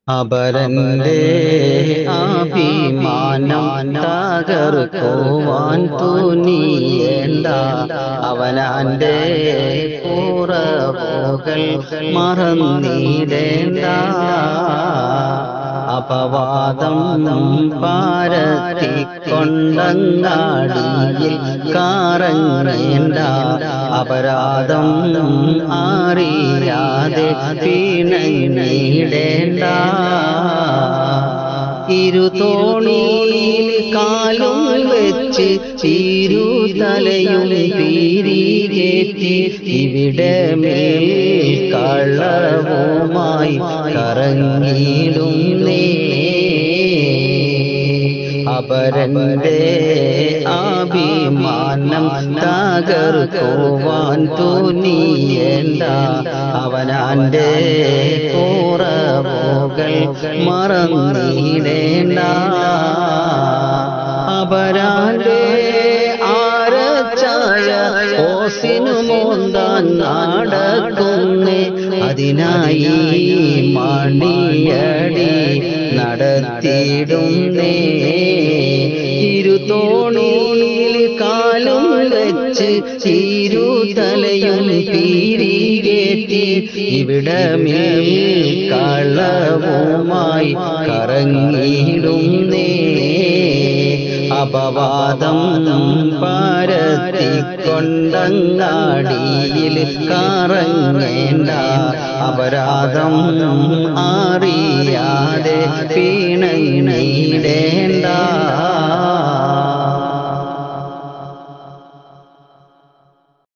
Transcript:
അപരന്റെ അഭിമാനം തകർക്കുവാൻ തുനിയേണ്ട അവനാന്റെ കുറവുകൾ മറന്നിടേണ്ട അപവാദം പാരത്തിക്കൊണ്ടങ്ങാടിയിൽ കാറങ്ങേണ്ട അപരാധം അറിയാതെ പിണങ്ങിടേണ്ട ഇരുതോണിയിൽ കാലും വെച്ച് ചീരുതലയും പീരികേറ്റി ഇവിടെ മേൽ കളവുമായി കറങ്ങിയിടും നേ അപരന്റെ അഭിമാനം തകർക്കുവാൻ തുനിയേണ്ട അവനാന്റെ കുറവുകൾ മറന്നിടേണ്ട അപരാന്റെ ആരച്ചായ ഓസിനു മോന്താൻ നടക്കുന്നേ അതിനായി മണിയടി നടത്തിയിടുന്നേ ഇരുതോണിയിൽ കാലും വെച്ച് ചീരുതലയും പീരികേറ്റി ഇവിടമേൽ കളവുമായി കറങ്ങിയിടുന്നേ അപവാദം പാരത്തിക്കൊണ്ടങ്ങാടിയിൽ കറങ്ങേണ്ട അപരാധം അറിയാതെ പിണങ്ങിടേണ്ട